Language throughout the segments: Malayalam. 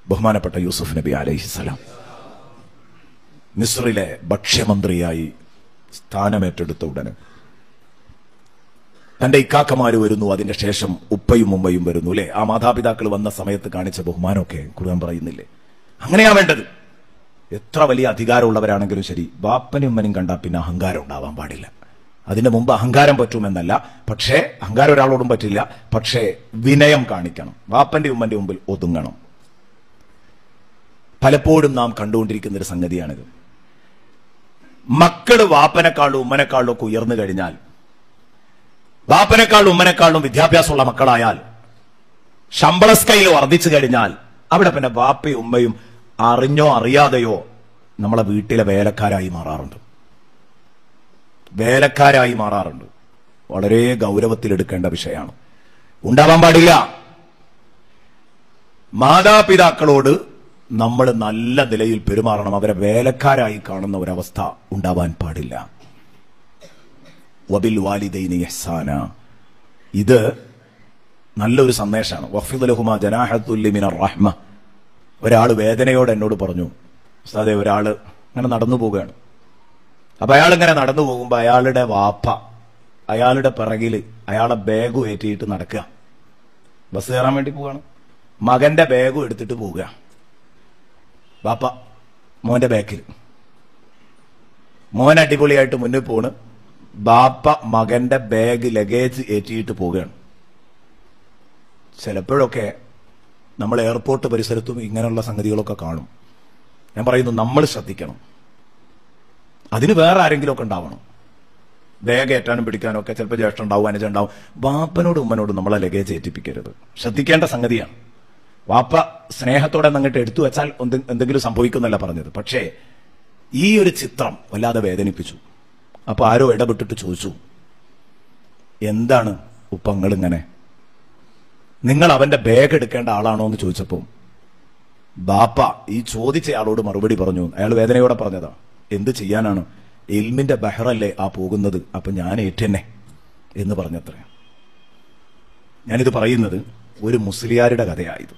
ബഹുമാനപ്പെട്ട യൂസുഫ് നബി അലൈഹിസലാം മിസ്രിലെ ഭക്ഷ്യമന്ത്രിയായി സ്ഥാനമേറ്റെടുത്ത ഉടനെ തന്റെ ഇക്കാക്കമാര് വരുന്നു അതിന്റെ ശേഷം ഉപ്പയും ഉമ്മയും വരുന്നു അല്ലെ ആ മാതാപിതാക്കൾ വന്ന സമയത്ത് കാണിച്ച ബഹുമാനമൊക്കെ കുറുവൻ പറയുന്നില്ലേ അങ്ങനെയാ വേണ്ടത് എത്ര വലിയ അധികാരമുള്ളവരാണെങ്കിലും ശരി ബാപ്പനും ഉമ്മനും കണ്ടാൽ പിന്നെ അഹങ്കാരം ഉണ്ടാവാൻ പാടില്ല അതിന്റെ മുമ്പ് അഹങ്കാരം പറ്റുമെന്നല്ല പക്ഷേ അഹങ്കാരം ഒരാളോടും പറ്റില്ല പക്ഷേ വിനയം കാണിക്കണം ബാപ്പന്റെ ഉമ്മന്റെ മുമ്പിൽ ഒതുങ്ങണം പലപ്പോഴും നാം കണ്ടുകൊണ്ടിരിക്കുന്ന ഒരു സംഗതിയാണിത് മക്കള് വാപ്പനെക്കാളും ഉമ്മനെക്കാളും ഒക്കെ ഉയർന്നു കഴിഞ്ഞാൽ ബാപ്പനെക്കാളും ഉമ്മനെക്കാളും വിദ്യാഭ്യാസമുള്ള മക്കളായാൽ ശമ്പള സ്കെയിൽ വർദ്ധിച്ചു കഴിഞ്ഞാൽ അവിടെ പിന്നെ ബാപ്പയും ഉമ്മയും അറിഞ്ഞോ അറിയാതെയോ നമ്മളെ വീട്ടിലെ വേലക്കാരായി മാറാറുണ്ട് വേലക്കാരായി മാറാറുണ്ട് വളരെ ഗൗരവത്തിലെടുക്കേണ്ട വിഷയമാണ് ഉണ്ടാവാൻ പാടില്ല മാതാപിതാക്കളോട് നമ്മൾ നല്ല നിലയിൽ പെരുമാറണം അവരെ വേലക്കാരായി കാണുന്ന ഒരവസ്ഥ ഉണ്ടാവാൻ പാടില്ല വബിൽ വാലിദൈനി ഇഹ്സാന ഇത് നല്ലൊരു സന്ദേശമാണ് വഫിദുലഹുമ ജനാഹത്തുല്ലിമിന റഹ്മ ഒരാൾ വേദനയോട് എന്നോട് പറഞ്ഞു അതെ ഒരാൾ ഇങ്ങനെ നടന്നു പോവുകയാണ് അപ്പൊ അയാൾ ഇങ്ങനെ നടന്നു പോകുമ്പോ അയാളുടെ വാപ്പ അയാളുടെ പിറകിൽ അയാളെ ബാഗ് ഏറ്റിയിട്ട് നടക്കുക ബസ് കയറാൻ വേണ്ടി പോവുകയാണ് മകന്റെ ബാഗും എടുത്തിട്ട് പോവുക വാപ്പ മോന്റെ ബാക്കിൽ മോൻ അടിപൊളിയായിട്ട് മുന്നിൽ പോണ് ബാപ്പ മകന്റെ ബാഗ് ലഗേജ് ഏറ്റിയിട്ട് പോവുകയാണ് ചിലപ്പോഴൊക്കെ നമ്മൾ എയർപോർട്ട് പരിസരത്തും ഇങ്ങനെയുള്ള സംഗതികളൊക്കെ കാണും ഞാൻ പറയുന്നു നമ്മൾ ശ്രദ്ധിക്കണം അതിന് വേറെ ആരെങ്കിലും ഒക്കെ ഉണ്ടാവണം ബാഗ് ഏറ്റാനും പിടിക്കാനും ഒക്കെ ചിലപ്പോൾ ജ്യേഷ്ഠം ഉണ്ടാവും അനുജ ഉണ്ടാവും വാപ്പനോടും ഉമ്മനോടും നമ്മളെ ലഗേജ് ഏറ്റിപ്പിക്കരുത് ശ്രദ്ധിക്കേണ്ട സംഗതിയാണ് വാപ്പ സ്നേഹത്തോടെ അങ്ങോട്ട് എടുത്തു വെച്ചാൽ എന്ത് എന്തെങ്കിലും സംഭവിക്കുന്നല്ല പറഞ്ഞത് പക്ഷേ ഈ ഒരു ചിത്രം വല്ലാതെ വേദനിപ്പിച്ചു അപ്പൊ ആരോ ഇടപെട്ടിട്ട് ചോദിച്ചു എന്താണ് ഉപ്പങ്ങൾ ഇങ്ങനെ നിങ്ങൾ അവന്റെ ബാഗ് എടുക്കേണ്ട ആളാണോ എന്ന് ചോദിച്ചപ്പോ ബാപ്പ ഈ ചോദിച്ച ആളോട് മറുപടി പറഞ്ഞു അയാൾ വേദനയോടെ പറഞ്ഞതാ എന്ത് ചെയ്യാനാണ് എൽമിന്റെ ബഹറല്ലേ ആ പോകുന്നത് അപ്പൊ ഞാൻ ഏറ്റെന്നെ എന്ന് പറഞ്ഞത്ര ഞാനിത് പറയുന്നത് ഒരു മുസ്ലിയാരുടെ കഥയായത്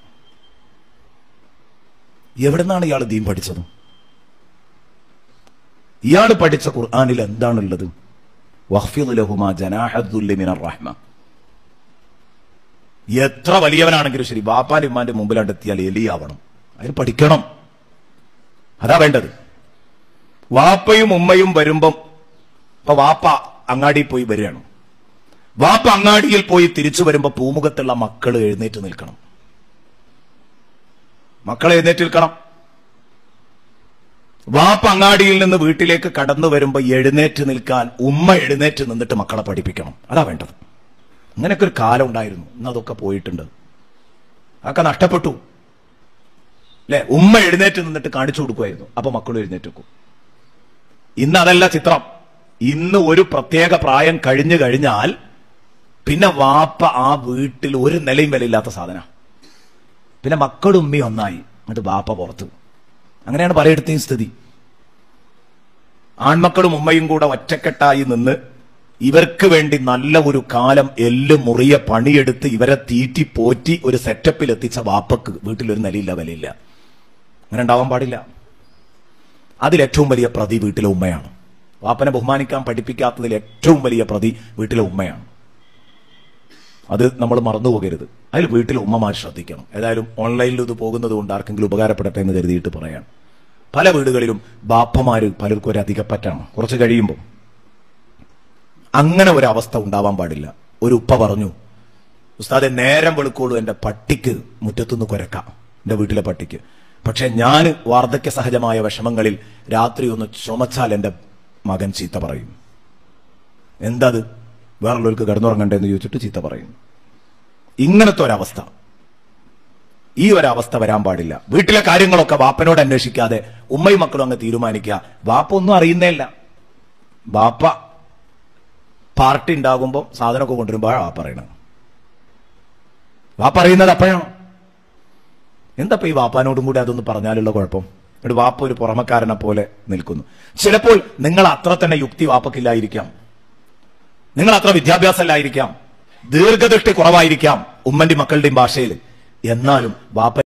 എവിടെ നിന്നാണ് ഇയാൾ ദീൻ പഠിച്ചത് ഇയാൾ പഠിച്ച ഖുർആാനിൽ എന്താണുള്ളത് വഹ്ഫിദ് ലഹുമ ജനാഹദ്ദുല്ലിമിന റഹ്മ എത്ര വലിയവനാണെങ്കിലും ശരി ബാപ്പാന്റെ ഉമ്മാന്റെ മുമ്പിലാണ്ട് എത്തിയാൽ എലിയാവണം അതിന് പഠിക്കണം അതാ വേണ്ടത് വാപ്പയും ഉമ്മയും വരുമ്പം ഇപ്പൊ വാപ്പ അങ്ങാടി പോയി വരികയാണ് വാപ്പ അങ്ങാടിയിൽ പോയി തിരിച്ചു വരുമ്പോ പൂമുഖത്തുള്ള മക്കൾ എഴുന്നേറ്റ് നിൽക്കണം മക്കൾ എഴുന്നേറ്റ് നിൽക്കണം വാപ്പ അങ്ങാടിയിൽ നിന്ന് വീട്ടിലേക്ക് കടന്നു വരുമ്പോ എഴുന്നേറ്റ് നിൽക്കാൻ ഉമ്മ എഴുന്നേറ്റ് നിന്നിട്ട് മക്കളെ പഠിപ്പിക്കണം അതാ വേണ്ടത് അങ്ങനെയൊക്കെ ഒരു കാലം ഉണ്ടായിരുന്നു ഇന്ന് അതൊക്കെ പോയിട്ടുണ്ട് അതൊക്കെ നഷ്ടപ്പെട്ടു അല്ലെ ഉമ്മ എഴുന്നേറ്റ് നിന്നിട്ട് കാണിച്ചു കൊടുക്കുമായിരുന്നു അപ്പൊ മക്കളും എഴുന്നേറ്റ് വെക്കും ഇന്ന് അതല്ല ചിത്രം ഇന്ന് ഒരു പ്രത്യേക പ്രായം കഴിഞ്ഞു കഴിഞ്ഞാൽ പിന്നെ വാപ്പ ആ വീട്ടിൽ ഒരു നിലയും വിലയില്ലാത്ത സാധന പിന്നെ മക്കളും ഉമ്മയും ഒന്നായി എന്നിട്ട് വാപ്പ പുറത്ത് അങ്ങനെയാണ് പലയിടത്തെയും സ്ഥിതി ആൺമക്കളും ഉമ്മയും കൂടെ ഒറ്റക്കെട്ടായി നിന്ന് ഇവർക്ക് വേണ്ടി നല്ല ഒരു കാലം എല്ല് മുറിയ പണിയെടുത്ത് ഇവരെ തീറ്റി പോറ്റി ഒരു സെറ്റപ്പിൽ എത്തിച്ച വാപ്പക്ക് വീട്ടിലൊരു നിലയില്ല വിലയില്ല അങ്ങനെ ഉണ്ടാവാൻ പാടില്ല അതിൽ ഏറ്റവും വലിയ പ്രതി വീട്ടിലെ ഉമ്മയാണ് വാപ്പനെ ബഹുമാനിക്കാൻ പഠിപ്പിക്കാത്തതിൽ ഏറ്റവും വലിയ പ്രതി വീട്ടിലെ ഉമ്മയാണ് അത് നമ്മൾ മറന്നു പോകരുത് അതിൽ വീട്ടിലെ ഉമ്മമാർ ശ്രദ്ധിക്കണം ഏതായാലും ഓൺലൈനിൽ ഇത് പോകുന്നത് കൊണ്ട് ആർക്കെങ്കിലും ഉപകാരപ്പെടട്ടെ എന്ന് കരുതിയിട്ട് പറയാം പല വീടുകളിലും ബാപ്പമാര് പലർക്കും ഒരു അധികപ്പറ്റാണ് കുറച്ച് കഴിയുമ്പോൾ അങ്ങനെ ഒരു അവസ്ഥ ഉണ്ടാവാൻ പാടില്ല ഒരു ഉപ്പ പറഞ്ഞു ഉസ്താദെ നേരം വെളുക്കോളൂ എന്റെ പട്ടിക്ക് മുറ്റത്തുനിന്ന് കുരക്കാം എന്റെ വീട്ടിലെ പട്ടിക്ക് പക്ഷെ ഞാൻ വാർദ്ധക്യ സഹജമായ വിഷമങ്ങളിൽ രാത്രി ഒന്ന് ചുമച്ചാൽ എന്റെ മകൻ ചീത്ത പറയും എന്താത് വേറുള്ളവർക്ക് കിടന്നുറങ്ങണ്ടേ എന്ന് ചോദിച്ചിട്ട് ചീത്ത പറയും ഇങ്ങനത്തെ ഒരവസ്ഥ ഈ ഒരവസ്ഥ വരാൻ പാടില്ല വീട്ടിലെ കാര്യങ്ങളൊക്കെ വാപ്പനോട് അന്വേഷിക്കാതെ ഉമ്മയും മക്കളും അങ്ങ് തീരുമാനിക്കുക വാപ്പ ഒന്നും അറിയുന്നേല്ല വാപ്പ പാർട്ടി ഉണ്ടാകുമ്പോൾ സാധനമൊക്കെ കൊണ്ടുവരുമ്പോഴാണ് വാപ്പ പറയണത് വാപ്പ അറിയുന്നത് അപ്പോഴാണ് എന്തപ്പോ ഈ വാപ്പാനോടും കൂടി അതൊന്ന് പറഞ്ഞാലുള്ള കുഴപ്പം എന്നിട്ട് വാപ്പ ഒരു പുറമക്കാരനെ പോലെ നിൽക്കുന്നു ചിലപ്പോൾ നിങ്ങൾ അത്ര തന്നെ യുക്തി വാപ്പക്കില്ലായിരിക്കാം നിങ്ങൾ അത്ര വിദ്യാഭ്യാസമല്ലായിരിക്കാം ദീർഘദൃഷ്ടി കുറവായിരിക്കാം ഉമ്മന്റെ മക്കളുടെയും ഭാഷയിൽ എന്നാലും വാപ്പ